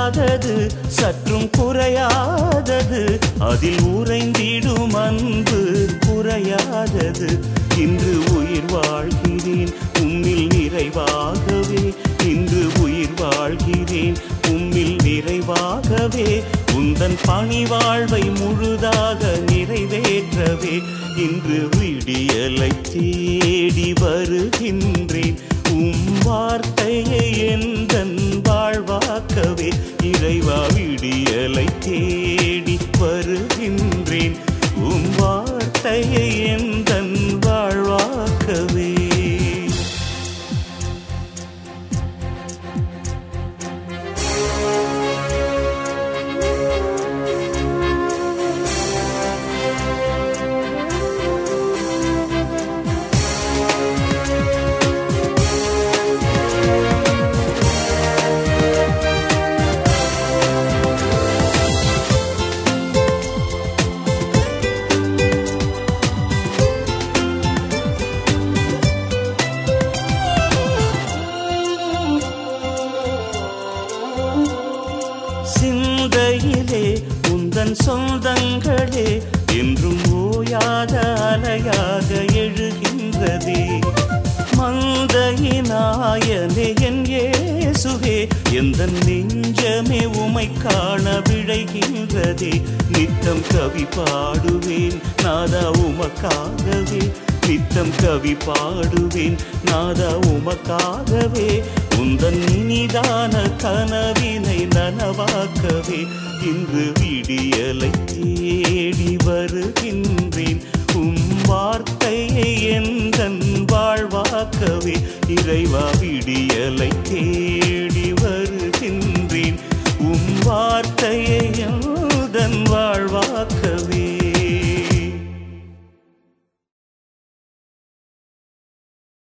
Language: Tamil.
ஓயாதது சற்றும் குறையாதது அதில் உறைந்திடும் அன்பு குறையாதது இன்று உயிர் வாழ்கிறேன் உம்மில் நிறைவாகவே இன்று உயிர் வாழ்கிறேன் உம்மில் நிறைவாகவே உந்தன் பணி வாழ்வை முழுதாக நிறைவேற்றவே இன்று விடியலை தேடி வருகின்றேன் உம் வார்த்தையை எந்தன் வாழ்வாக்கவே இறைவா விடியலை தேடி வருகின்றேன் உம் வார்த்தையை எந்தன் வாழ்வாக்கவே சிந்தையிலே உந்தன் சொந்தங்களே என்றும் ஓயாத அலையாக எழுகின்றதே மந்தையினாயனே என் இயேசுவே எந்த நெஞ்சமே உமை காண விழைகின்றதே நித்தம் கவி பாடுவேன் நாதா உமக்காகவே நித்தம் கவி பாடுவேன் நாதா உமக்காகவே உந்தன் இனிதான கனவினை நனவாக்கவே இன்று விடியலை தேடி வருகின்ற